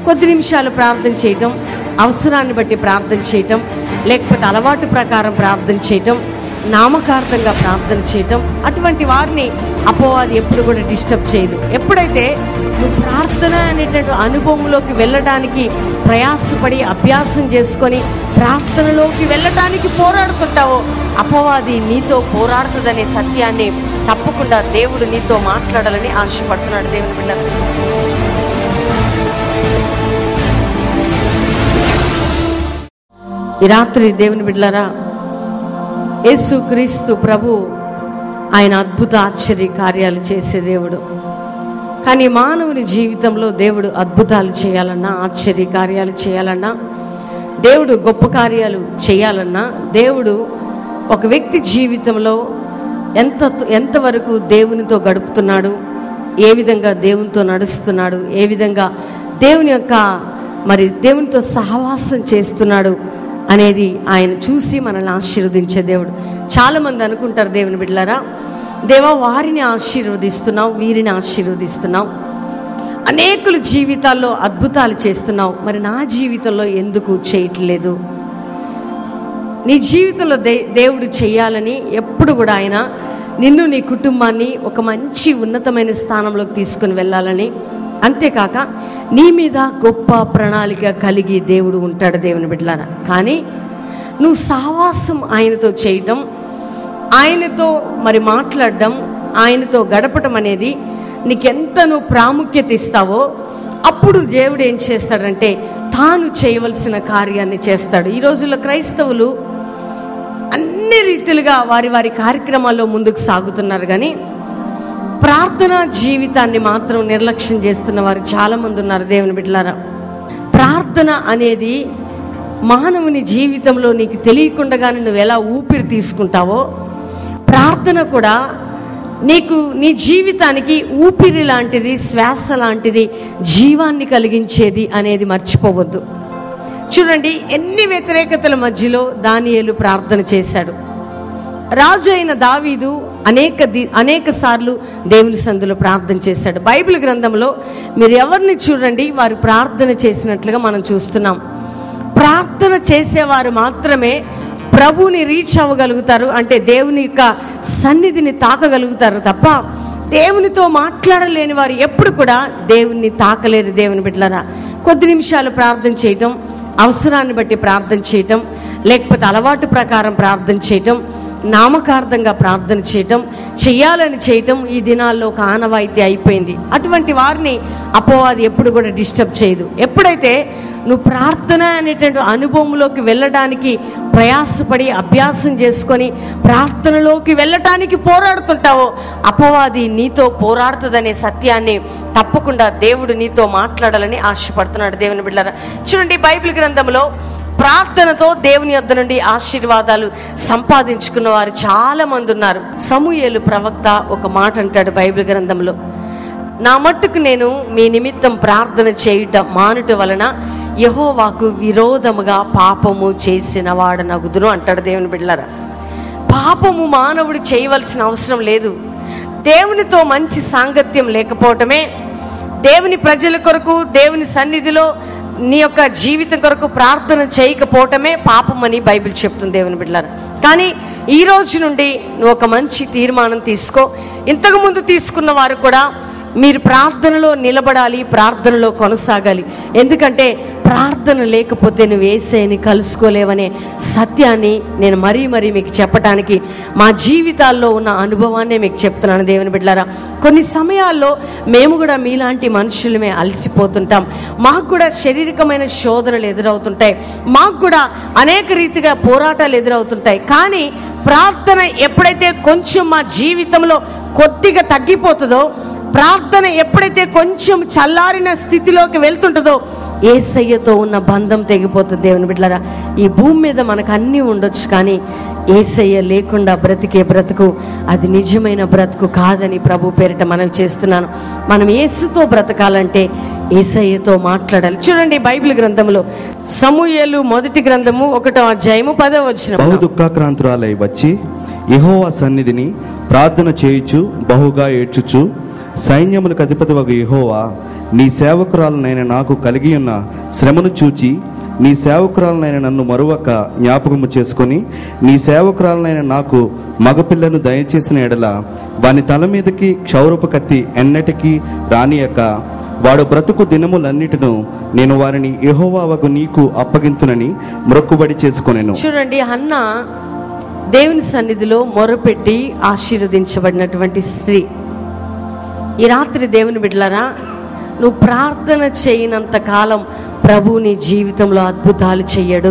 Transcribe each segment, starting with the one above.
కొద్ది నిమిషాలు ప్రార్థన చేయటం అవసరాన్ని బట్టి ప్రార్థన చేయటం లేకపోతే అలవాటు ప్రకారం ప్రార్థన చేయటం నామకార్థంగా ప్రార్థన చేయటం అటువంటి వారిని అపోవాది ఎప్పుడు కూడా డిస్టర్బ్ చేయదు ఎప్పుడైతే నువ్వు ప్రార్థన అనేటువంటి అనుభవంలోకి వెళ్ళడానికి ప్రయాసపడి అభ్యాసం చేసుకొని ప్రార్థనలోకి వెళ్ళడానికి పోరాడుతుంటావో అపవాది నీతో పోరాడుతుందనే సత్యాన్ని తప్పకుండా దేవుడు నీతో మాట్లాడాలని ఆశపడుతున్నాడు దేవుని బిడ్డ ఈ రాత్రి దేవుని బిడ్డలారా యేసు క్రీస్తు ప్రభు ఆయన అద్భుత ఆశ్చర్య కార్యాలు చేసే దేవుడు కానీ మానవుని జీవితంలో దేవుడు అద్భుతాలు చేయాలన్నా ఆశ్చర్య కార్యాలు చేయాలన్నా దేవుడు గొప్ప కార్యాలు చేయాలన్నా దేవుడు ఒక వ్యక్తి జీవితంలో ఎంత ఎంతవరకు దేవునితో గడుపుతున్నాడు ఏ విధంగా దేవునితో నడుస్తున్నాడు ఏ విధంగా దేవుని యొక్క మరి దేవునితో సహవాసం చేస్తున్నాడు అనేది ఆయన చూసి మనల్ని ఆశీర్వదించే దేవుడు చాలామంది అనుకుంటారు దేవుని బిడ్డలారా దేవా వారిని ఆశీర్వదిస్తున్నావు వీరిని ఆశీర్వదిస్తున్నావు అనేకుల జీవితాల్లో అద్భుతాలు చేస్తున్నావు మరి నా జీవితంలో ఎందుకు చేయట్లేదు నీ జీవితంలో దే దేవుడు చేయాలని ఎప్పుడు కూడా ఆయన నిన్ను నీ కుటుంబాన్ని ఒక మంచి ఉన్నతమైన స్థానంలోకి తీసుకుని వెళ్ళాలని అంతేకాక నీ మీద గొప్ప ప్రణాళిక కలిగి దేవుడు ఉంటాడు దేవుని బిడ్డలారా కానీ నువ్వు సహవాసం ఆయనతో చేయటం ఆయనతో మరి మాట్లాడడం ఆయనతో గడపటం అనేది నీకెంత నువ్వు ప్రాముఖ్యత ఇస్తావో అప్పుడు దేవుడు ఏం చేస్తాడంటే తాను చేయవలసిన కార్యాన్ని చేస్తాడు ఈ రోజుల్లో క్రైస్తవులు అన్ని రీతిలుగా వారి వారి కార్యక్రమాల్లో ముందుకు సాగుతున్నారు కానీ ప్రార్థన జీవితాన్ని మాత్రం నిర్లక్ష్యం చేస్తున్న వారు చాలామంది ఉన్నారు దేవుని బిడ్డలారా ప్రార్థన అనేది మానవుని జీవితంలో నీకు తెలియకుండానే నువ్వు ఎలా ఊపిరి తీసుకుంటావో ప్రార్థన కూడా నీకు నీ జీవితానికి ఊపిరి లాంటిది శ్వాస లాంటిది జీవాన్ని కలిగించేది అనేది మర్చిపోవద్దు చూడండి ఎన్ని వ్యతిరేకతల మధ్యలో దానియేలు ప్రార్థన చేశాడు రాజు అయిన దావీదు అనేక ది అనేక సార్లు దేవుని సందులో ప్రార్థన చేశాడు బైబిల్ గ్రంథంలో మీరు ఎవరిని చూడండి వారు ప్రార్థన చేసినట్లుగా మనం చూస్తున్నాం ప్రార్థన చేసేవారు మాత్రమే ప్రభుని రీచ్ అవ్వగలుగుతారు అంటే దేవుని యొక్క సన్నిధిని తాకగలుగుతారు తప్ప దేవునితో మాట్లాడలేని వారు ఎప్పుడు కూడా దేవుణ్ణి తాకలేరు దేవుని బిడ్డలరా కొద్ది నిమిషాలు ప్రార్థన చేయటం అవసరాన్ని బట్టి ప్రార్థన చేయటం లేకపోతే అలవాటు ప్రకారం ప్రార్థన చేయటం నామకార్థంగా ప్రార్థన చేయటం చెయ్యాలని చేయటం ఈ దినాల్లో ఒక ఆనవాయితీ అయిపోయింది అటువంటి వారిని అపోవాది ఎప్పుడు కూడా డిస్టర్బ్ చేయదు ఎప్పుడైతే నువ్వు ప్రార్థన అనేటువంటి అనుభవంలోకి వెళ్ళడానికి ప్రయాసపడి అభ్యాసం చేసుకొని ప్రార్థనలోకి వెళ్ళటానికి పోరాడుతుంటావో అపవాది నీతో పోరాడుతుందనే సత్యాన్ని తప్పకుండా దేవుడు నీతో మాట్లాడాలని ఆశపడుతున్నాడు దేవుని బిడ్డరా చూడండి బైబిల్ గ్రంథంలో ప్రార్థనతో దేవుని యొద్ద నుండి ఆశీర్వాదాలు సంపాదించుకున్న వారు చాలా మంది ఉన్నారు సమూయేలు ప్రవక్త ఒక మాట అంటాడు బైబిల్ గ్రంథంలో నా మట్టుకు నేను మీ నిమిత్తం ప్రార్థన చేయుట మానుట వలన యహోవాకు విరోధముగా పాపము చేసిన వాడనగుదును అంటాడు దేవుని బిడ్డలారా పాపము మానవుడు చేయవలసిన అవసరం లేదు దేవునితో మంచి సాంగత్యం లేకపోవటమే దేవుని ప్రజల కొరకు దేవుని సన్నిధిలో నీ యొక్క జీవితం కొరకు ప్రార్థన చేయకపోవటమే పాపమని బైబిల్ చెప్తుంది దేవుని బిడ్డలారా కానీ ఈ రోజు నుండి నువ్వు ఒక మంచి తీర్మానం తీసుకో ఇంతకుముందు తీసుకున్న వారు కూడా మీరు ప్రార్థనలో నిలబడాలి ప్రార్థనలో కొనసాగాలి ఎందుకంటే ప్రార్థన లేకపోతే నువ్వు ఏసైని కలుసుకోలేవనే సత్యాన్ని నేను మరీ మరీ మీకు చెప్పడానికి మా జీవితాల్లో ఉన్న అనుభవాన్నే మీకు చెప్తున్నాను దేవుని బిడ్డారా కొన్ని సమయాల్లో మేము కూడా మీలాంటి మనుషులమే అలసిపోతుంటాం మాకు కూడా శారీరకమైన శోధనలు ఎదురవుతుంటాయి మాకు కూడా అనేక రీతిగా పోరాటాలు ఎదురవుతుంటాయి కానీ ప్రార్థన ఎప్పుడైతే కొంచెం మా జీవితంలో కొద్దిగా తగ్గిపోతుందో ప్రార్థన ఎప్పుడైతే కొంచెం చల్లారిన స్థితిలోకి వెళ్తుంటుందో ఏసయ్యతో ఉన్న బంధం తెగిపోతుంది దేవుని బిడ్డలారా ఈ భూమి మీద మనకు అన్నీ ఉండొచ్చు కానీ ఏసయ్య లేకుండా బ్రతికే బ్రతుకు అది నిజమైన బ్రతుకు కాదని ప్రభు పేరిట మనం చేస్తున్నాను మనం యేసుతో బ్రతకాలంటే ఏసయ్యతో మాట్లాడాలి చూడండి బైబిల్ గ్రంథంలో సమూయేలు మొదటి గ్రంథము ఒకటో అధ్యాయము పదో వచ్చిన బహు దుఃఖాక్రాంతురాలై వచ్చి యెహోవా సన్నిధిని ప్రార్థన చేయుచు బహుగా ఏడ్చుచు సైన్యములకు అధిపతివగు యెహోవా నీ సేవకురాలనైన నాకు కలిగి ఉన్న శ్రమను చూచి నీ సేవకురాలనైన నన్ను మరువక జ్ఞాపకము చేసుకొని నీ సేవకురాలనైన నాకు మగపిల్లను దయచేసిన ఎడల వాని తల మీదకి క్షౌరపు కత్తి ఎన్నటికీ రానియక వాడు బ్రతుకు దినములన్నిటిను నేను వారిని యెహోవావగు నీకు అప్పగింతునని మొక్కుబడి చేసుకొనెను చూడండి హన్న దేవుని సన్నిధిలో మొరపెట్టి ఆశీర్వదించబడినటువంటి స్త్రీ ఈ రాత్రి దేవుని బిడ్డలారా నువ్వు ప్రార్థన చేయనంత కాలం ప్రభు నీ జీవితంలో అద్భుతాలు చెయ్యడు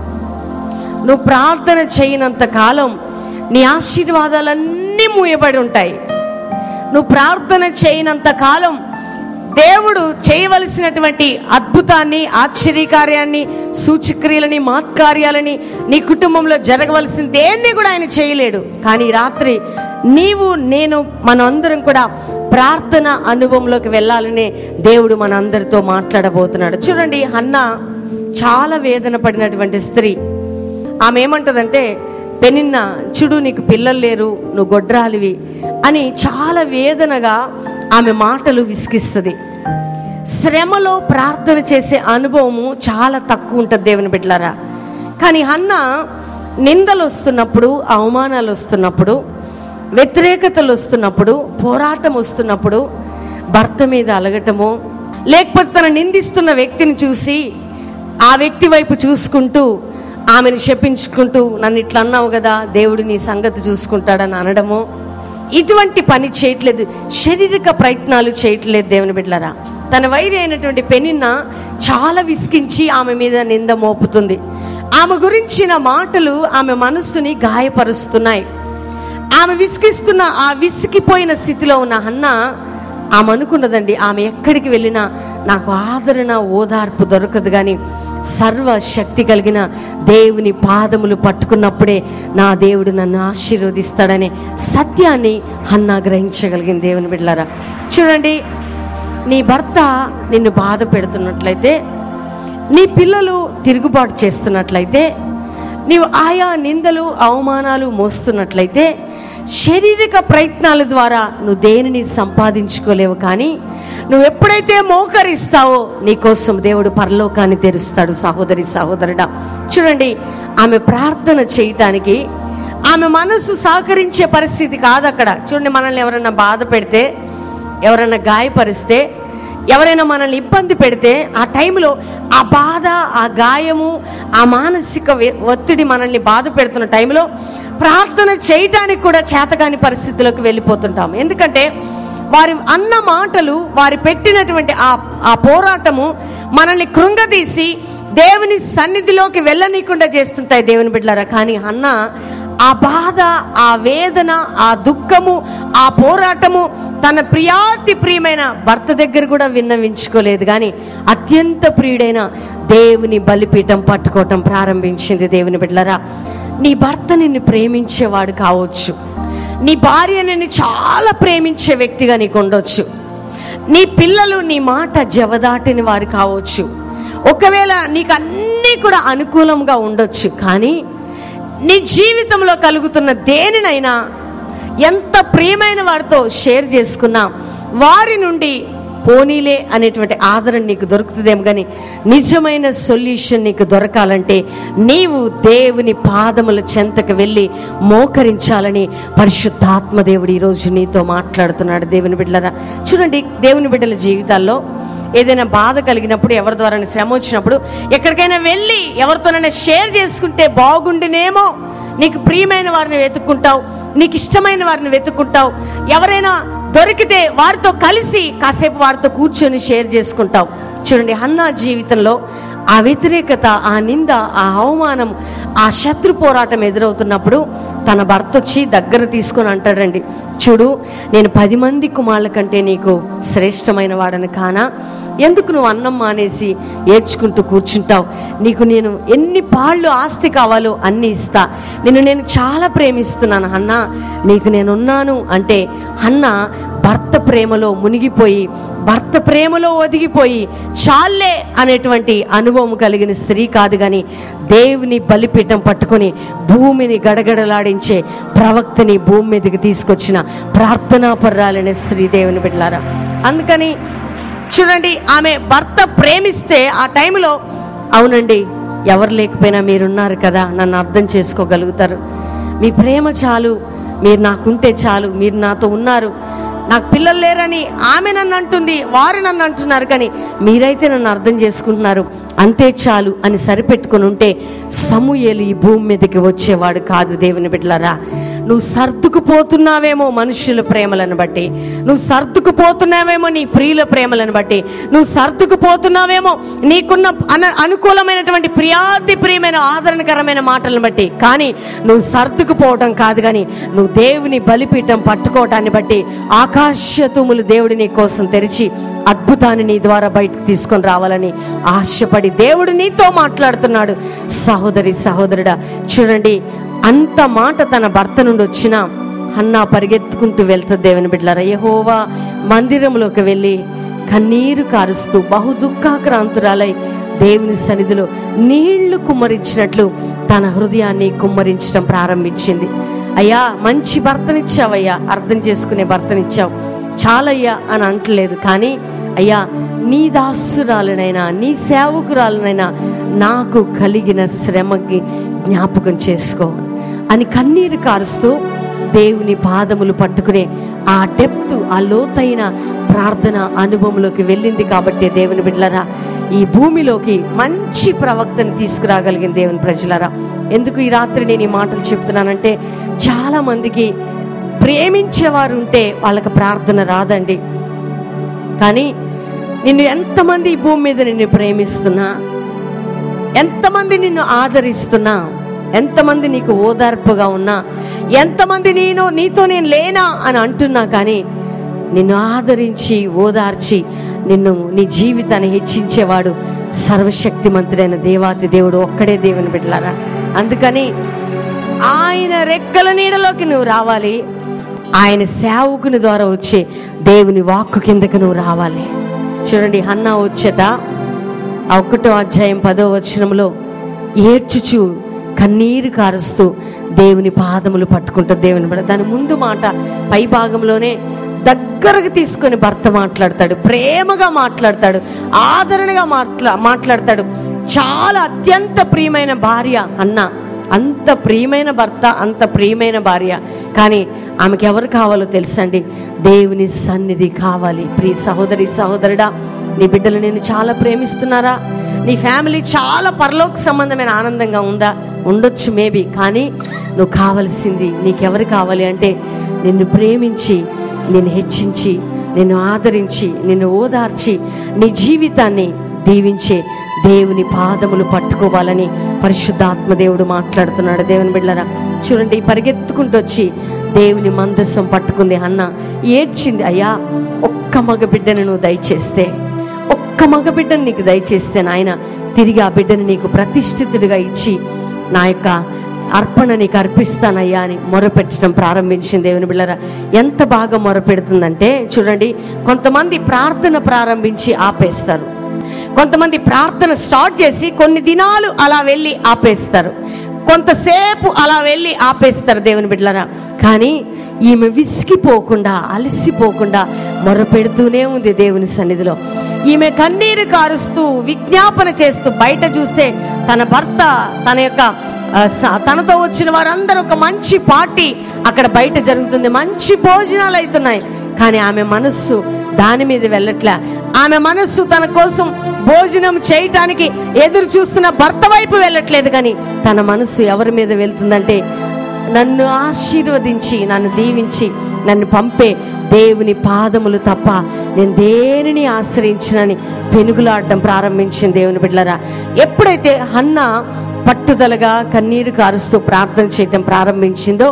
నువ్వు ప్రార్థన చేయనంత కాలం నీ ఆశీర్వాదాలన్నీ మూయబడి ఉంటాయి నువ్వు ప్రార్థన చేయనంత కాలం దేవుడు చేయవలసినటువంటి అద్భుతాన్ని ఆశ్చర్యకార్యాన్ని సూచక్రియలని మాత్కార్యాలని నీ కుటుంబంలో జరగవలసిన దేన్ని కూడా ఆయన చేయలేడు కానీ ఈ రాత్రి నీవు నేను మనందరం కూడా ప్రార్థన అనుభవంలోకి వెళ్ళాలని దేవుడు మన అందరితో మాట్లాడబోతున్నాడు చూడండి అన్న చాలా వేదన పడినటువంటి స్త్రీ ఆమె ఏమంటదంటే పెనిన్న చూడు నీకు పిల్లలు లేరు నువ్వు గొడ్రాలివి అని చాలా వేదనగా ఆమె మాటలు విసిగిస్తుంది శ్రమలో ప్రార్థన చేసే అనుభవము చాలా తక్కువ ఉంటుంది దేవుని బిడ్డలారా కానీ అన్న నిందలు వస్తున్నప్పుడు అవమానాలు వస్తున్నప్పుడు వ్యతిరేకతలు వస్తున్నప్పుడు పోరాటం వస్తున్నప్పుడు భర్త మీద అలగటము లేకపోతే తన నిందిస్తున్న వ్యక్తిని చూసి ఆ వ్యక్తి వైపు చూసుకుంటూ ఆమెను శపించుకుంటూ నన్ను ఇట్లా అన్నావు కదా దేవుడు నీ సంగతి చూసుకుంటాడని అనడము ఇటువంటి పని చేయట్లేదు శారీరక ప్రయత్నాలు చేయట్లేదు దేవుని బిడ్డలారా తన వైరి అయినటువంటి పెనిన్న చాలా విసిగించి ఆమె మీద నింద మోపుతుంది ఆమె గురించిన మాటలు ఆమె మనస్సుని గాయపరుస్తున్నాయి ఆమె విసిగిస్తున్న ఆ విసిగిపోయిన స్థితిలో ఉన్న అన్న ఆమె అనుకున్నదండి ఆమె ఎక్కడికి వెళ్ళినా నాకు ఆదరణ ఓదార్పు దొరకదు కానీ సర్వశక్తి కలిగిన దేవుని పాదములు పట్టుకున్నప్పుడే నా దేవుడు నన్ను ఆశీర్వదిస్తాడనే సత్యాన్ని హన్నా గ్రహించగలిగింది దేవుని బిడ్డలారా చూడండి నీ భర్త నిన్ను బాధ పెడుతున్నట్లయితే నీ పిల్లలు తిరుగుబాటు చేస్తున్నట్లయితే నీవు ఆయా నిందలు అవమానాలు మోస్తున్నట్లయితే శారీరక ప్రయత్నాల ద్వారా నువ్వు దేనిని సంపాదించుకోలేవు కానీ నువ్వు ఎప్పుడైతే మోకరిస్తావో నీకోసం దేవుడు పరలోకాన్ని తెరుస్తాడు సహోదరి సహోదరుడా చూడండి ఆమె ప్రార్థన చేయటానికి ఆమె మనసు సహకరించే పరిస్థితి కాదు అక్కడ చూడండి మనల్ని ఎవరైనా బాధ పెడితే ఎవరైనా గాయపరిస్తే ఎవరైనా మనల్ని ఇబ్బంది పెడితే ఆ టైంలో ఆ బాధ ఆ గాయము ఆ మానసిక వే- ఒత్తిడి మనల్ని బాధ పెడుతున్న టైంలో ప్రార్థన చేయటానికి కూడా చేతకాని పరిస్థితులకు వెళ్ళిపోతుంటాం ఎందుకంటే వారి అన్న మాటలు వారి పెట్టినటువంటి ఆ ఆ పోరాటము మనల్ని కృంగదీసి దేవుని సన్నిధిలోకి వెళ్ళనీయకుండా చేస్తుంటాయి దేవుని బిడ్డలారా కానీ అన్న ఆ బాధ ఆ వేదన ఆ దుఃఖము ఆ పోరాటము తన ప్రియాతి ప్రియమైన భర్త దగ్గర కూడా విన్నవించుకోలేదు కానీ అత్యంత ప్రియుడైన దేవుని బలిపీఠం పట్టుకోవటం ప్రారంభించింది దేవుని బిడ్డలరా నీ భర్త నిన్ను ప్రేమించేవాడు కావచ్చు నీ భార్య నిన్ను చాలా ప్రేమించే వ్యక్తిగా నీకు ఉండొచ్చు నీ పిల్లలు నీ మాట జవదాటిని వారు కావచ్చు ఒకవేళ నీకు అన్నీ కూడా అనుకూలంగా ఉండొచ్చు కానీ నీ జీవితంలో కలుగుతున్న దేనినైనా ఎంత ప్రియమైన వారితో షేర్ చేసుకున్నా వారి నుండి పోనీలే అనేటువంటి ఆదరణ నీకు దొరుకుతుందేమో కానీ నిజమైన సొల్యూషన్ నీకు దొరకాలంటే నీవు దేవుని పాదముల చెంతకు వెళ్ళి మోకరించాలని పరిశుద్ధాత్మ దేవుడు ఈరోజు నీతో మాట్లాడుతున్నాడు దేవుని బిడ్డలరా చూడండి దేవుని బిడ్డల జీవితాల్లో ఏదైనా బాధ కలిగినప్పుడు ఎవరి ద్వారా శ్రమ వచ్చినప్పుడు ఎక్కడికైనా వెళ్ళి ఎవరితోనైనా షేర్ చేసుకుంటే బాగుండినేమో నీకు ప్రియమైన వారిని వెతుక్కుంటావు నీకు ఇష్టమైన వారిని వెతుక్కుంటావు ఎవరైనా దొరికితే వారితో కలిసి కాసేపు వారితో కూర్చొని షేర్ చేసుకుంటావు చూడండి అన్న జీవితంలో ఆ వ్యతిరేకత ఆ నింద ఆ అవమానం ఆ శత్రు పోరాటం ఎదురవుతున్నప్పుడు తన భర్త వచ్చి దగ్గర తీసుకొని అంటాడండి చూడు నేను పది మంది కుమారుల కంటే నీకు శ్రేష్టమైన వాడని కానా ఎందుకు నువ్వు అన్నం మానేసి ఏడ్చుకుంటూ కూర్చుంటావు నీకు నేను ఎన్ని పాళ్ళు ఆస్తి కావాలో అన్ని ఇస్తా నిన్ను నేను చాలా ప్రేమిస్తున్నాను అన్న నీకు నేనున్నాను అంటే అన్న భర్త ప్రేమలో మునిగిపోయి భర్త ప్రేమలో ఒదిగిపోయి చాలే అనేటువంటి అనుభవం కలిగిన స్త్రీ కాదు కానీ దేవుని బలిపీఠం పట్టుకొని భూమిని గడగడలాడించే ప్రవక్తని భూమి మీదకి తీసుకొచ్చిన ప్రార్థనాపర్రాలనే స్త్రీ దేవుని బిడ్డలారా అందుకని చూడండి ఆమె భర్త ప్రేమిస్తే ఆ టైంలో అవునండి ఎవరు లేకపోయినా మీరున్నారు కదా నన్ను అర్థం చేసుకోగలుగుతారు మీ ప్రేమ చాలు మీరు నాకుంటే చాలు మీరు నాతో ఉన్నారు నాకు పిల్లలు లేరని ఆమె నన్ను అంటుంది వారు నన్ను అంటున్నారు కానీ మీరైతే నన్ను అర్థం చేసుకుంటున్నారు అంతే చాలు అని సరిపెట్టుకుని ఉంటే సమూయేలు ఈ భూమి మీదకి వచ్చేవాడు కాదు దేవుని బిడ్డలారా నువ్వు సర్దుకుపోతున్నావేమో మనుషుల ప్రేమలను బట్టి నువ్వు సర్దుకుపోతున్నావేమో నీ ప్రియుల ప్రేమలను బట్టి నువ్వు సర్దుకుపోతున్నావేమో నీకున్న అన అనుకూలమైనటువంటి ప్రియాతి ప్రియమైన ఆదరణకరమైన మాటలను బట్టి కానీ నువ్వు సర్దుకుపోవటం కాదు కానీ నువ్వు దేవుని బలిపీఠం పట్టుకోవటాన్ని బట్టి ఆకాశతుములు దేవుడి నీ కోసం తెరిచి అద్భుతాన్ని నీ ద్వారా బయటకు తీసుకొని రావాలని ఆశపడి దేవుడు నీతో మాట్లాడుతున్నాడు సహోదరి సహోదరుడా చూడండి అంత మాట తన భర్త నుండి వచ్చిన హన్నా పరిగెత్తుకుంటూ వెళ్తుంది దేవుని బిడ్డలారా యెహోవా మందిరంలోకి వెళ్ళి కన్నీరు కారుస్తూ బహు దుఃఖాక్రాంతురాలై దేవుని సన్నిధిలో నీళ్లు కుమ్మరించినట్లు తన హృదయాన్ని కుమ్మరించడం ప్రారంభించింది అయ్యా మంచి భర్తనిచ్చావయ్యా అర్థం చేసుకునే భర్తనిచ్చావు చాలయ్యా అని అంటలేదు కానీ అయ్యా నీ దాసురాలనైనా నీ సేవకురాలనైనా నాకు కలిగిన శ్రమకి జ్ఞాపకం చేసుకో అని కన్నీరు కారుస్తూ దేవుని పాదములు పట్టుకునే ఆ డెప్త్ ఆ లోతైన ప్రార్థన అనుభవంలోకి వెళ్ళింది కాబట్టి దేవుని బిడ్డలరా ఈ భూమిలోకి మంచి ప్రవక్తని తీసుకురాగలిగిన దేవుని ప్రజలరా ఎందుకు ఈ రాత్రి నేను ఈ మాటలు చెప్తున్నానంటే చాలా మందికి ప్రేమించేవారు ఉంటే వాళ్ళకి ప్రార్థన రాదండి కానీ నిన్ను ఎంతమంది ఈ భూమి మీద నిన్ను ప్రేమిస్తున్నా ఎంతమంది నిన్ను ఆదరిస్తున్నా ఎంతమంది నీకు ఓదార్పుగా ఉన్నా ఎంతమంది నేను నీతో నేను లేనా అని అంటున్నా కానీ నిన్ను ఆదరించి ఓదార్చి నిన్ను నీ జీవితాన్ని హెచ్చించేవాడు సర్వశక్తిమంతుడైన దేవాతి దేవుడు ఒక్కడే దేవుని బిడ్డలారా అందుకని ఆయన రెక్కల నీడలోకి నువ్వు రావాలి ఆయన సేవకుని ద్వారా వచ్చే దేవుని వాక్కు కిందకి నువ్వు రావాలి చూడండి హన్నా వచ్చట ఆ ఒకటో అధ్యాయం పదో వచనంలో ఏడ్చుచు కన్నీరు కారుస్తూ దేవుని పాదములు పట్టుకుంటుంది దేవుని బిడ్డ దాని ముందు మాట పై భాగంలోనే దగ్గరకు తీసుకొని భర్త మాట్లాడతాడు ప్రేమగా మాట్లాడతాడు ఆదరణగా మాట్లా మాట్లాడతాడు చాలా అత్యంత ప్రియమైన భార్య అన్న అంత ప్రియమైన భర్త అంత ప్రియమైన భార్య కానీ ఆమెకి ఎవరు కావాలో తెలుసండి దేవుని సన్నిధి కావాలి ప్రియ సహోదరి సహోదరుడా నీ బిడ్డలు నేను చాలా ప్రేమిస్తున్నారా నీ ఫ్యామిలీ చాలా పరలోక సంబంధమైన ఆనందంగా ఉందా ఉండొచ్చు మేబీ కానీ నువ్వు కావలసింది నీకెవరు కావాలి అంటే నిన్ను ప్రేమించి నిన్ను హెచ్చించి నిన్ను ఆదరించి నిన్ను ఓదార్చి నీ జీవితాన్ని దీవించే దేవుని పాదములు పట్టుకోవాలని పరిశుద్ధాత్మ దేవుడు మాట్లాడుతున్నాడు దేవుని బిడ్డరా చూడండి పరిగెత్తుకుంటూ వచ్చి దేవుని మందస్సం పట్టుకుంది అన్న ఏడ్చింది అయ్యా ఒక్క మగ బిడ్డను నువ్వు దయచేస్తే ఒక్క మగ బిడ్డను నీకు దయచేస్తే నాయన తిరిగి ఆ బిడ్డను నీకు ప్రతిష్ఠితుడిగా ఇచ్చి నా యొక్క అర్పణ నీకు అర్పిస్తానయ్యా అని మొరపెట్టడం ప్రారంభించింది దేవుని బిళ్ళరా ఎంత బాగా మొరపెడుతుందంటే చూడండి కొంతమంది ప్రార్థన ప్రారంభించి ఆపేస్తారు కొంతమంది ప్రార్థన స్టార్ట్ చేసి కొన్ని దినాలు అలా వెళ్ళి ఆపేస్తారు కొంతసేపు అలా వెళ్ళి ఆపేస్తారు దేవుని బిడ్డలరా కానీ ఈమె విసిగిపోకుండా అలసిపోకుండా మొరపెడుతూనే ఉంది దేవుని సన్నిధిలో ఈమె కన్నీరు కారుస్తూ విజ్ఞాపన చేస్తూ బయట చూస్తే తన భర్త తన యొక్క ఆ, స- తనతో వచ్చిన వారందరూ ఒక మంచి పార్టీ అక్కడ బయట జరుగుతుంది మంచి భోజనాలు అవుతున్నాయి కానీ ఆమె మనస్సు దాని మీద వెళ్ళట్లే ఆమె మనస్సు తన కోసం భోజనం చేయటానికి ఎదురు చూస్తున్న భర్త వైపు వెళ్ళట్లేదు కానీ తన మనస్సు ఎవరి మీద వెళ్తుందంటే నన్ను ఆశీర్వదించి నన్ను దీవించి నన్ను పంపే దేవుని పాదములు తప్ప నేను దేనిని ఆశ్రయించినని పెనుగులాడడం ప్రారంభించింది దేవుని బిడ్డలరా ఎప్పుడైతే హన్న పట్టుదలగా కన్నీరు కారుస్తూ ప్రార్థన చేయటం ప్రారంభించిందో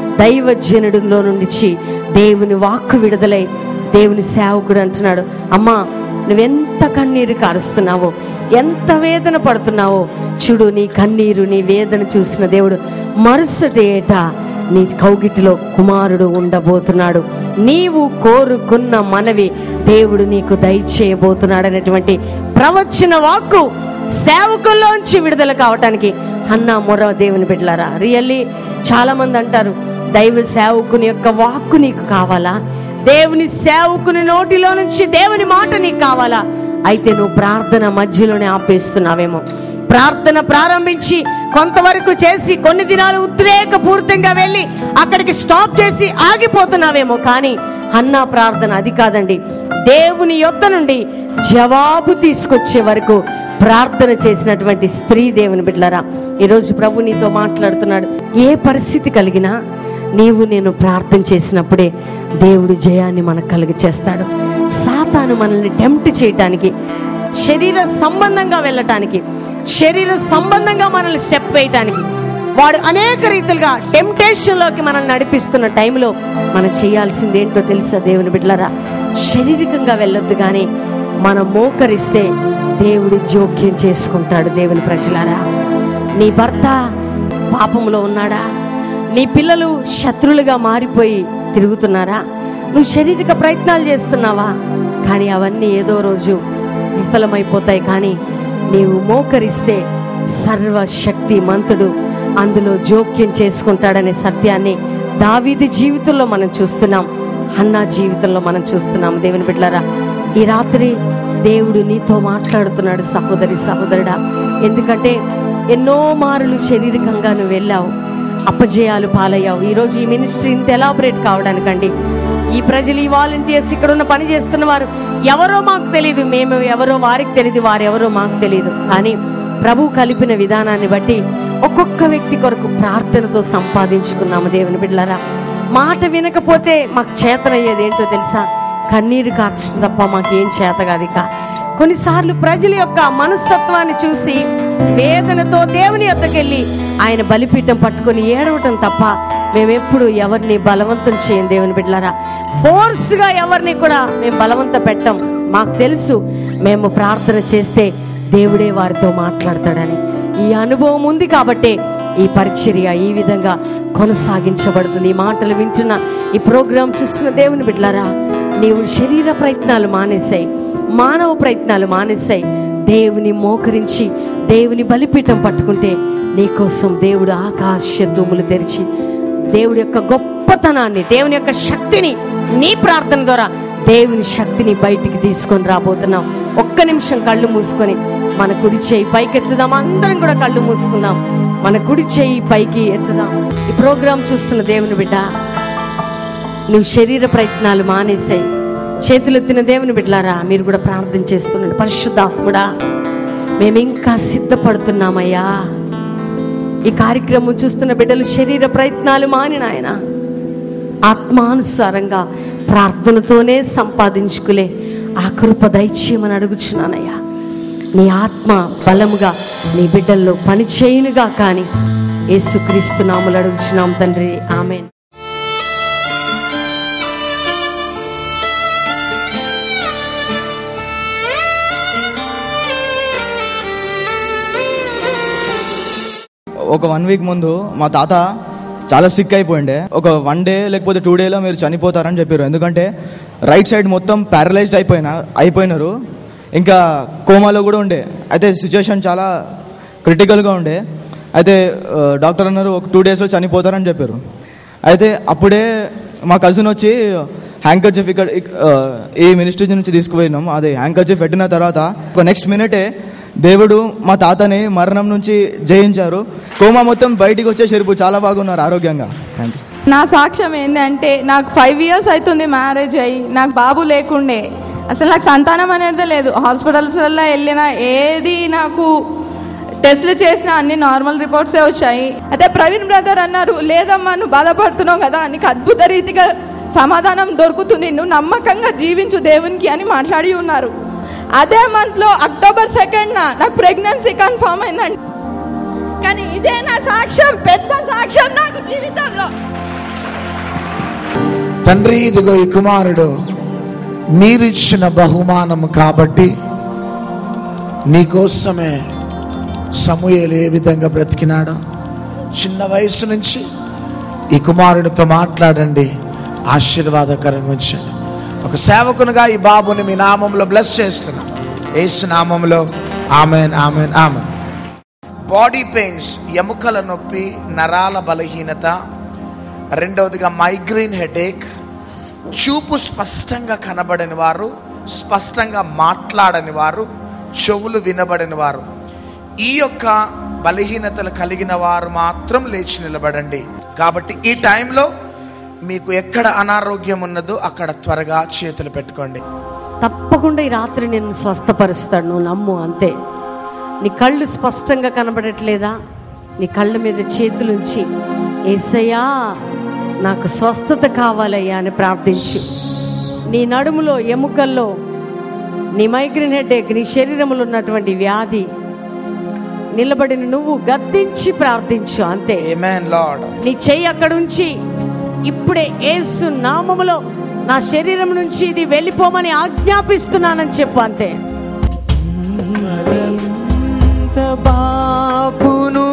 దైవజనుడిలో నుండి దేవుని వాక్కు విడుదలై దేవుని సేవకుడు అంటున్నాడు అమ్మా నువ్వెంత కన్నీరు కారుస్తున్నావో ఎంత వేదన పడుతున్నావో చూడు నీ కన్నీరు నీ వేదన చూసిన దేవుడు మరుసటి ఏట నీ కౌగిటిలో కుమారుడు ఉండబోతున్నాడు నీవు కోరుకున్న మనవి దేవుడు నీకు దయచేయబోతున్నాడు అనేటువంటి ప్రవచన వాక్కు సేవకుల్లోంచి విడుదల కావటానికి అన్న మొర దేవుని బిడ్డలారా రియల్లీ చాలా మంది అంటారు దైవ సేవకుని యొక్క వాక్కు నీకు కావాలా దేవుని సేవకుని నోటిలో నుంచి దేవుని మాట నీకు కావాలా అయితే నువ్వు ప్రార్థన మధ్యలోనే ఆపేస్తున్నావేమో ప్రార్థన ప్రారంభించి కొంతవరకు చేసి కొన్ని దినాలు ఉద్రేకపూరితంగా వెళ్ళి అక్కడికి స్టాప్ చేసి ఆగిపోతున్నావేమో కానీ అన్నా ప్రార్థన అది కాదండి దేవుని యొద్ద నుండి జవాబు తీసుకొచ్చే వరకు ప్రార్థన చేసినటువంటి స్త్రీ దేవుని బిడ్డలారా ఈరోజు ప్రభు నీతో మాట్లాడుతున్నాడు ఏ పరిస్థితి కలిగినా నీవు నేను ప్రార్థన చేసినప్పుడే దేవుడు జయాన్ని మనకు కలుగ చేస్తాడు సాతాను మనల్ని టెంప్ట్ చేయటానికి శరీర సంబంధంగా వెళ్ళటానికి శరీర సంబంధంగా మనల్ని స్టెప్ వేయటానికి వాడు అనేక రీతిలుగా టెంప్టేషన్లోకి మనల్ని నడిపిస్తున్న టైంలో మనం చేయాల్సింది ఏంటో తెలుసా దేవుని బిడ్డలరా శారీరకంగా వెళ్ళొద్దు కానీ మనం మోకరిస్తే దేవుడు జోక్యం చేసుకుంటాడు దేవుని ప్రజలారా నీ భర్త పాపంలో ఉన్నాడా నీ పిల్లలు శత్రులుగా మారిపోయి తిరుగుతున్నారా నువ్వు శారీరక ప్రయత్నాలు చేస్తున్నావా కానీ అవన్నీ ఏదో రోజు విఫలమైపోతాయి కానీ నీవు మోకరిస్తే సర్వశక్తి మంతుడు అందులో జోక్యం చేసుకుంటాడనే సత్యాన్ని దావీది జీవితంలో మనం చూస్తున్నాం హన్నా జీవితంలో మనం చూస్తున్నాం దేవుని బిడ్డలారా ఈ రాత్రి దేవుడు నీతో మాట్లాడుతున్నాడు సహోదరి సహోదరుడా ఎందుకంటే ఎన్నో మారులు శారీరకంగా నువ్వు వెళ్ళావు అపజయాలు పాలయ్యావు ఈరోజు ఈ మినిస్ట్రీ ఇంత ఎలాబరేట్ కావడానికండి ఈ ప్రజలు ఈ వాలంటీర్స్ ఇక్కడ ఉన్న పని చేస్తున్న వారు ఎవరో మాకు తెలియదు మేము ఎవరో వారికి తెలియదు వారు ఎవరో మాకు తెలియదు కానీ ప్రభు కలిపిన విధానాన్ని బట్టి ఒక్కొక్క వ్యక్తి కొరకు ప్రార్థనతో సంపాదించుకున్నాము దేవుని బిడ్డలారా మాట వినకపోతే మాకు చేతనయ్యేది ఏంటో తెలుసా కన్నీరు కార్చడం తప్ప మాకేం చేత కాదు ఇక కొన్నిసార్లు ప్రజల యొక్క మనస్తత్వాన్ని చూసి వేదనతో దేవుని యొద్దకెళ్ళి ఆయన బలిపీఠం పట్టుకొని ఏడవటం తప్ప మేమెప్పుడు ఎవరిని బలవంతం చేయం దేవుని బిడ్డలారా ఫోర్స్గా ఎవరిని కూడా మేము బలవంత పెట్టం మాకు తెలుసు మేము ప్రార్థన చేస్తే దేవుడే వారితో మాట్లాడతాడని ఈ అనుభవం ఉంది కాబట్టే ఈ పరిచర్య ఈ విధంగా కొనసాగించబడుతుంది ఈ మాటలు వింటున్న ఈ ప్రోగ్రాం చూస్తున్న దేవుని బిడ్డలారా నీవు శరీర ప్రయత్నాలు మానేసాయి మానవ ప్రయత్నాలు మానేసాయి దేవుని మోకరించి దేవుని బలిపీఠం పట్టుకుంటే నీకోసం దేవుడు ఆకాశ దుమ్ములు తెరిచి దేవుడి యొక్క గొప్పతనాన్ని దేవుని యొక్క శక్తిని నీ ప్రార్థన ద్వారా దేవుని శక్తిని బయటికి తీసుకొని రాబోతున్నాం ఒక్క నిమిషం కళ్ళు మూసుకొని మన కుడి చేయి పైకి ఎత్తుదాం అందరం కూడా కళ్ళు మూసుకుందాం మన కుడి చేయి పైకి ఎత్తుదాం ఈ ప్రోగ్రాం చూస్తున్న దేవుని బిడ్డ నువ్వు శరీర ప్రయత్నాలు మానేసాయి చేతులెత్తిన దేవుని బిడ్డలారా మీరు కూడా ప్రార్థన చేస్తున్నాడు పరిశుద్ధాత్ముడా మేము ఇంకా సిద్ధపడుతున్నామయ్యా ఈ కార్యక్రమం చూస్తున్న బిడ్డలు శరీర ప్రయత్నాలు మాని ఆయన ఆత్మానుసారంగా ప్రార్థనతోనే సంపాదించుకులే ఆ కృప దయచేయమని అడుగుచున్నానయ్యా నీ ఆత్మ బలముగా నీ బిడ్డల్లో పని చేయునుగా కానీ యేసుక్రీస్తు నాములు అడుగుచున్నాం తండ్రి ఆమెన్ ఒక వన్ వీక్ ముందు మా తాత చాలా సిక్ అయిపోయిండే ఒక వన్ డే లేకపోతే టూ డేలో మీరు చనిపోతారని చెప్పారు ఎందుకంటే రైట్ సైడ్ మొత్తం ప్యారలైజ్డ్ అయిపోయినా అయిపోయినారు ఇంకా కోమాలో కూడా ఉండే అయితే సిచ్యువేషన్ చాలా క్రిటికల్గా ఉండే అయితే ఆ, డాక్టర్ అన్నారు ఒక టూ డేస్లో చనిపోతారని చెప్పారు అయితే అప్పుడే మా కజిన్ వచ్చి హ్యాంకర్చిఫ్ ఇక్కడ ఇక్- ఆ, ఈ మినిస్ట్రీ నుంచి తీసుకుపోయినాం అది హ్యాంకర్చిఫ్ పెట్టిన తర్వాత ఒక నెక్స్ట్ మినిటే దేవుడు మా తాతని మరణం నుంచి జయించారు కోమా మొత్తం బయటికి వచ్చే చెరుపు చాలా బాగున్నారు ఆరోగ్యంగా థ్యాంక్స్ నా సాక్ష్యం ఏంటంటే నాకు ఫైవ్ ఇయర్స్ అవుతుంది మ్యారేజ్ అయ్యి నాకు బాబు లేకుండే అసలు నాకు సంతానం అనేది లేదు హాస్పిటల్స్లో వెళ్ళిన ఏది నాకు టెస్ట్లు చేసిన అన్ని నార్మల్ రిపోర్ట్సే వచ్చాయి అయితే ప్రవీణ్ బ్రదర్ అన్నారు లేదమ్మా నువ్వు బాధపడుతున్నావు కదా నీకు అద్భుత రీతిగా సమాధానం దొరుకుతుంది నువ్వు నమ్మకంగా జీవించు దేవునికి అని మాట్లాడి ఉన్నారు అదే మంత్లో అక్టోబర్ సెకండ్న నాకు ప్రెగ్నెన్సీ కన్ఫర్మ్ అయిందండి కానీ ఇదే నా సాక్ష్యం పెద్ద సాక్ష్యం నాకు జీవితంలో తండ్రి ఇదిగో ఈ కుమారుడు మీరిచ్చిన బహుమానము కాబట్టి నీకోసమే సమూయేలు ఏ విధంగా బ్రతికినాడో చిన్న వయసు నుంచి ఈ కుమారుడితో మాట్లాడండి ఆశీర్వాదకరంగా ఉంచండి ఒక సేవకునిగా ఈ బాబుని మీ నామంలో బ్లెస్ చేస్తున్నాం ఏసు నామంలో amen amen amen body pains ఎముకల నొప్పి నరాల బలహీనత రెండవదిగా మైగ్రేన్ హెడేక్ చూపు స్పష్టంగా కనబడని వారు స్పష్టంగా మాట్లాడని వారు చెవులు వినబడని వారు ఈ యొక్క బలహీనతలు కలిగిన వారు మాత్రం లేచి నిలబడండి కాబట్టి ఈ టైంలో మీకు ఎక్కడ అనారోగ్యం ఉన్నదో అక్కడ త్వరగా చేతులు పెట్టుకోండి తప్పకుండా ఈ రాత్రి నేను స్వస్థపరుస్తాడు నువ్వు నమ్ము అంతే నీ కళ్ళు స్పష్టంగా కనబడట్లేదా నీ కళ్ళ మీద చేతులుంచి ఏసయ్యా నాకు స్వస్థత కావాలయ్యా అని ప్రార్థించు నీ నడుములో ఎముకల్లో నీ మైగ్రేన్ హెడేక్ నీ శరీరంలో ఉన్నటువంటి వ్యాధి నిలబడిన నువ్వు గద్దించి ప్రార్థించు అంతే ఏమేన్ లార్డ్ నీ చెయ్యి అక్కడ ఉంచి ఇప్పుడే ఏసు నామములో నా శరీరం నుంచి ఇది వెళ్ళిపోమని ఆజ్ఞాపిస్తున్నానని చెప్పు అంతే ఎంత బాపును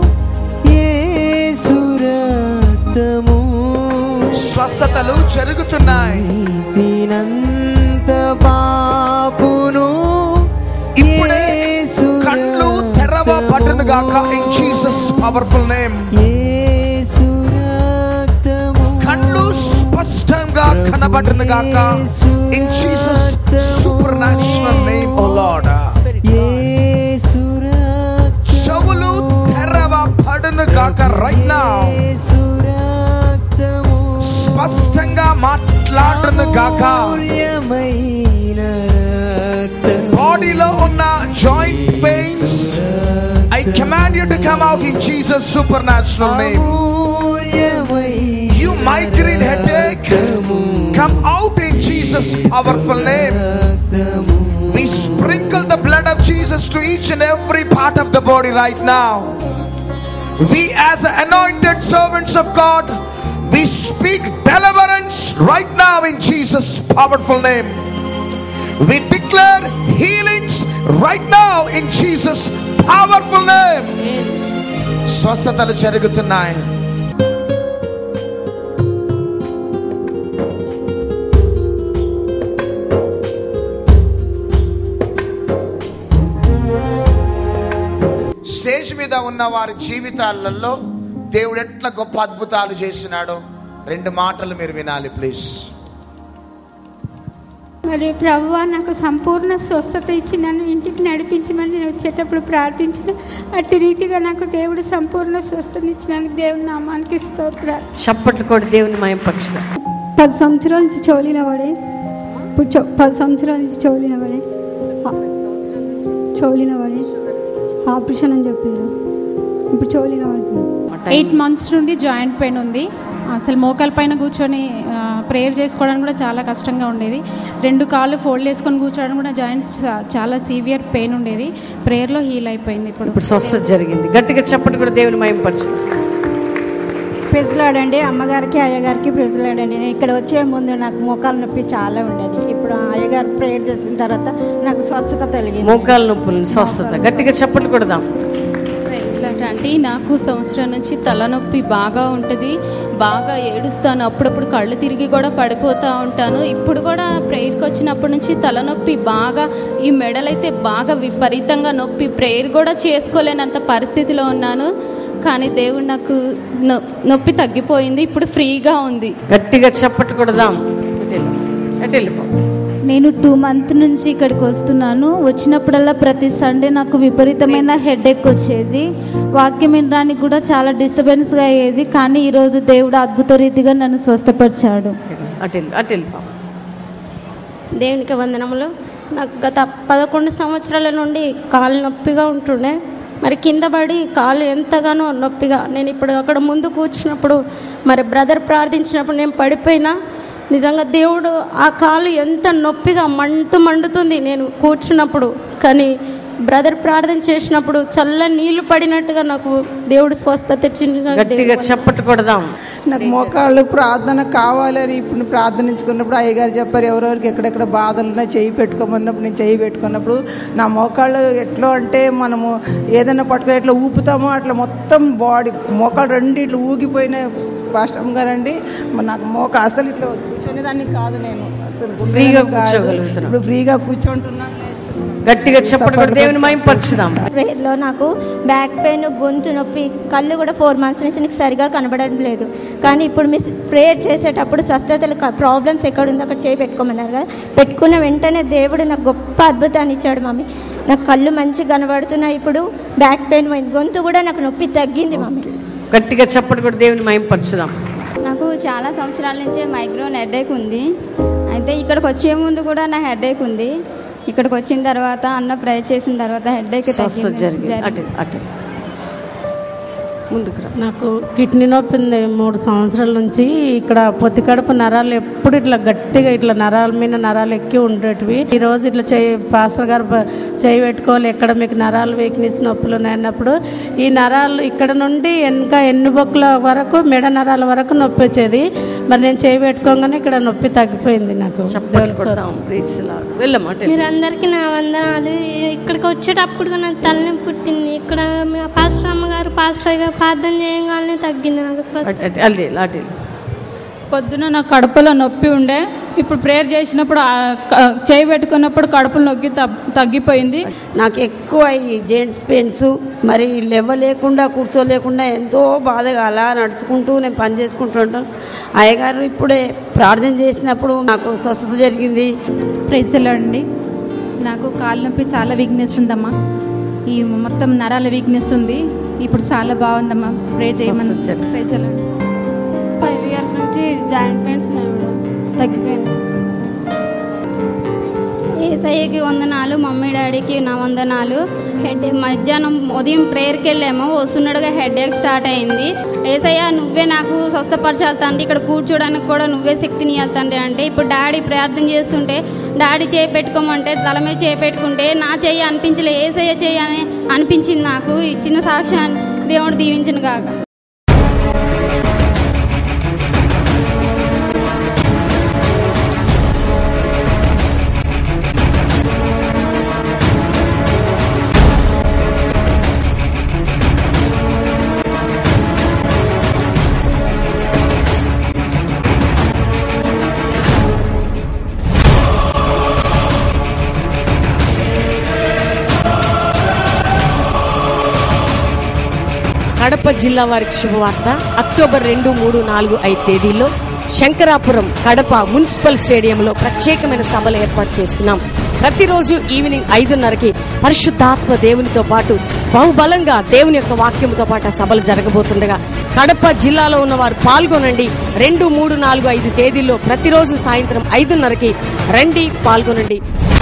యేసు రక్తము స్వస్థతలు జరుగుతున్నాయి నీతినంత బాపును ఇప్పుడే యేసు కళ్ళు తెరవబడును గాక in Jesus powerful name Yesu రక్తము కళ్ళు స్పష్టంగా కనబడును గాక in Jesus supernatural name oh Lord Yesu రక్తము చెవులు తెరవబడును గాక రైట్ నౌ యేసు రక్తము స్పష్టంగా మాట్లాడును గాక అమూల్యమైన రక్తము బాడీలో ఉన్న joint pains I command you to come out in Jesus supernatural name అమూల్యమైన You migraine headache, come out in Jesus' powerful name. రక్తము We sprinkle the blood of Jesus to each and every part of the body right now. We, as anointed servants of God, we speak deliverance right now in Jesus' powerful name. We declare healings right now in Jesus' powerful name. స్వస్థతలు జరుగుతున్నాయి stage మీద ఉన్న వారి జీవితాలలో దేవుడు ఎట్లా గొప్ప అద్భుతాలు చేసినాడో రెండు మాటలు మీరు వినాలి ప్లీజ్ మరి ప్రభువా నాకు సంపూర్ణ స్వస్థత ఇచ్చి నన్ను ఇంటికి నడిపించమని నేను వచ్చేటప్పుడు ప్రార్థించిన అట్టి రీతిగా నాకు దేవుడు సంపూర్ణ స్వస్థత ఇచ్చినందుకు దేవుని నామానికి స్తోత్ర చప్పట్లు కూడా దేవుని మయంపరచుదా పది సంవత్సరాల నుంచి చోలిన వాడే ఇప్పుడు చో పది సంవత్సరాల నుంచి చోలిన వాడే చోలిన వాడే ఆపరేషన్ అని చెప్పారు ఇప్పుడు చోలిన వాడుతుంది ఎయిట్ మంత్స్ నుండి జాయింట్ పెయిన్ ఉంది అసలు మోకాల పైన కూర్చొని ప్రేయర్ చేసుకోవడానికి కూడా చాలా కష్టంగా ఉండేది రెండు కాళ్ళు ఫోల్డ్ చేసుకొని కూర్చోవడం కూడా జాయింట్స్ చాలా సీవియర్ పెయిన్ ఉండేది ప్రేయర్లో హీల్ అయిపోయింది ఇప్పుడు ఇప్పుడు స్వస్థత జరిగింది గట్టిగా చప్పట్లు కూడా దేవుని మయంపరచుదా ప్రెజలాడండి అమ్మగారికి అయ్యగారికి ప్రెజలాడండి నేను ఇక్కడ వచ్చే ముందు నాకు మోకాలు నొప్పి చాలా ఉండేది ఇప్పుడు అయ్యగారు ప్రేయర్ చేసిన తర్వాత నాకు స్వస్థత కలిగింది మోకాల నొప్పులు స్వస్థత గట్టిగా చప్పట్లు కొడదాం ప్రెస్లట్ అంటే నాకు సంవత్సరం నుంచి తలనొప్పి బాగా ఉంటుంది బాగా ఏడుస్తాను అప్పుడప్పుడు కళ్ళు తిరిగి కూడా పడిపోతూ ఉంటాను ఇప్పుడు కూడా ప్రేయర్కి వచ్చినప్పటి నుంచి తలనొప్పి బాగా ఈ మెడలైతే బాగా విపరీతంగా నొప్పి ప్రేయర్ కూడా చేసుకోలేనంత పరిస్థితిలో ఉన్నాను కానీ దేవుడు నాకు నొ- నొప్పి తగ్గిపోయింది ఇప్పుడు ఫ్రీగా ఉంది గట్టిగా చప్పట్లు కొడదాం ఇటు వెళ్ళు. అటు వెళ్ళిపో నేను టూ మంత్ నుంచి ఇక్కడికి వస్తున్నాను వచ్చినప్పుడల్లా ప్రతి సండే నాకు విపరీతమైన హెడేక్ వచ్చేది వాక్యం వినడానికి కూడా చాలా డిస్టర్బెన్స్గా అయ్యేది కానీ ఈరోజు దేవుడు అద్భుత రీతిగా నన్ను స్వస్థపరిచాడు అటు వెళ్ళు అటు వెళ్ళిపో దేవునికి వందనములు నాకు గత పదకొండు సంవత్సరాల నుండి కాలు నొప్పిగా ఉంటుండే మరి కింద పడి కాలు ఎంతగానో నొప్పిగా నేను ఇప్పుడు అక్కడ ముందు కూర్చున్నప్పుడు మరి బ్రదర్ ప్రార్థించినప్పుడు నేను పడిపోయినా నిజంగా దేవుడు ఆ కాలు ఎంత నొప్పిగా మంటు మండుతుంది నేను కూర్చున్నప్పుడు కానీ బ్రదర్ ప్రార్థన చేసినప్పుడు చల్ల నీళ్లు పడినట్టుగా నాకు దేవుడు స్వస్థత ఇచ్చింది గట్టిగా చప్పట్లు కొడదాం నాకు మోకాళ్ళు ప్రార్థన కావాలని ఇప్పుడు ప్రార్థనించుకున్నప్పుడు అయ్యగారు చెప్పారు ఎవరెవరికి ఎక్కడెక్కడ బాధలు ఉన్నాయి చెయ్యి పెట్టుకోమన్నప్పుడు నేను చెయ్యి పెట్టుకున్నప్పుడు నా మోకాళ్ళు ఎట్లా అంటే మనము ఏదైనా పట్టుకుని ఎట్లా ఊపుతామో అట్లా మొత్తం బాడీ మోకాళ్ళు రెండు ఇట్లా ఊగిపోయినాయి పాస్టమ్ గారండి మరి నాకు మోక అసలు ఇట్లా కూర్చునేదాన్ని కాదు నేను అసలు ఫ్రీగా కూర్చోనేదాన్ని కాదు. కూర్చోగలుగుతున్నాం. ఇప్పుడు ఫ్రీగా కూర్చుంటున్నాను గట్టిగా చెప్పండి కూడా దేవుని మహింపరచుదాం ప్రేయర్లో నాకు బ్యాక్ పెయిన్ గొంతు నొప్పి కళ్ళు కూడా ఫోర్ మంత్స్ నుంచి నీకు సరిగా కనబడడం లేదు కానీ ఇప్పుడు మీ ప్రేయర్ చేసేటప్పుడు స్వస్థతలు ప్రాబ్లమ్స్ ఎక్కడ ఉందో అక్కడ చేయి పెట్టుకోమన్నారు కదా పెట్టుకున్న వెంటనే దేవుడు నాకు గొప్ప అద్భుతాన్ని ఇచ్చాడు మమ్మీ నాకు కళ్ళు మంచిగా కనబడుతున్నాయి ఇప్పుడు బ్యాక్ పెయిన్ పోయింది గొంతు కూడా నాకు నొప్పి తగ్గింది మమ్మీ గట్టిగా చెప్పండి కూడా దేవుని మహింపరచుదాం నాకు చాలా సంవత్సరాల నుంచే మైగ్రేన్ హెడేక్ ఉంది అయితే ఇక్కడికి వచ్చే ముందు కూడా నా హెడేక్ ఉంది ఇక్కడికి వచ్చిన తర్వాత అన్న ప్రేయర్ చేసిన తర్వాత హెడేక్ స్వస్థత జరిగింది అటు అటు ముందుకు రా నాకు కిడ్నీ నొప్పి ఉంది మూడు సంవత్సరాల నుంచి ఇక్కడ పొత్తి కడుపు నరాలు ఎప్పుడు ఇట్లా గట్టిగా ఇట్లా నరాల మీద నరాలు ఎక్కి ఉండేటివి ఈ రోజు ఇట్లా చేయి పాస్టర్ గారు ప- చేయి పెట్టుకోవాలి ఎక్కడ మీకు నరాలు వీక్నెస్ నొప్పులు ఉన్నాయన్నప్పుడు ఈ నరాలు ఇక్కడ నుండి వెనక ఎన్ని బొక్కుల వరకు మెడ నరాల వరకు నొప్పి వచ్చేది మరి నేను చేయి పెట్టుకోగానే ఇక్కడ నొప్పి తగ్గిపోయింది నాకు దేవుని స్తోత్రం. వెళ్ళమ్మా మీరందరికీ నా వందనాలు ఇక్కడికి వచ్చేటప్పుడు నాకు తలనొప్పి పుట్టింది ఇక్కడ మా పాస్టర్ అమ్మగారు పాస్టర్ గారు ప్రార్థన చేయగానే తగ్గింది నాకు స్వస్థ అటు అటు అటు పొద్దున నాకు కడుపులో నొప్పి ఉండే ఇప్పుడు ప్రేయర్ చేసినప్పుడు ఆ క- చేయి పెట్టుకున్నప్పుడు కడుపులో నొక్కి తగ్- తగ్గిపోయింది నాకు ఎక్కువ ఈ జెంట్స్ పెయిన్స్ మరి లేవలేకుండా కూర్చోలేకుండా ఎంతో బాధగా అలా నడుచుకుంటూ నేను పని చేసుకుంటుంటాను అయ్యగారు ఇప్పుడే ప్రార్థన చేసినప్పుడు నాకు స్వస్థత జరిగింది ప్రైజ్లో అండి నాకు కాళ్ళ నొప్పి చాలా వీక్నెస్ ఉందమ్మా ఈ మొత్తం నరాల వీక్నెస్ ఉంది ఇప్పుడు చాలా బాగుందమ్మా ప్రే చేయమని ప్రైజ్లో ఫైవ్ ఇయర్స్ నుంచి జాయింట్ పెయిన్స్ తగ్గిపోయింది ఏసయ్యకి వందనాలు మమ్మీ డాడీకి నా వందనాలు హెడ్ మధ్యాహ్నం ఉదయం ప్రేయర్కి వెళ్ళాము వస్తుండగా హెడ్ ఏక్ స్టార్ట్ అయింది ఏసయ్య నువ్వే నాకు స్వస్థపరచాలి తండ్రి ఇక్కడ కూర్చోడానికి కూడా నువ్వే శక్తిని ఇవ్వాలి తండ్రి అంటే ఇప్పుడు డాడీ ప్రార్థన చేస్తుంటే డాడీ చేయి పెట్టుకోమంటే తల మీద చేయి పెట్టుకుంటే నా చెయ్యి అనిపించలే ఏసయ్య చెయ్యి అని అనిపించింది నాకు ఇచ్చిన సాక్ష్యాన్ని దేవుడు దీవించిన కాక కడప జిల్లా వారికి శుభవార్త అక్టోబర్ రెండు మూడు నాలుగు ఐదు తేదీల్లో శంకరాపురం కడప మున్సిపల్ స్టేడియంలో ప్రత్యేకమైన సభలు ఏర్పాటు చేస్తున్నాం ప్రతిరోజు ఈవినింగ్ ఐదున్నరకి పరిశుద్ధాత్మ దేవునితో పాటు బహుబలంగా దేవుని యొక్క వాక్యంతో పాటు ఆ సభలు జరగబోతుండగా కడప జిల్లాలో ఉన్న వారు పాల్గొనండి రెండు మూడు నాలుగు ఐదు తేదీల్లో ప్రతిరోజు సాయంత్రం ఐదున్నరకి రండి పాల్గొనండి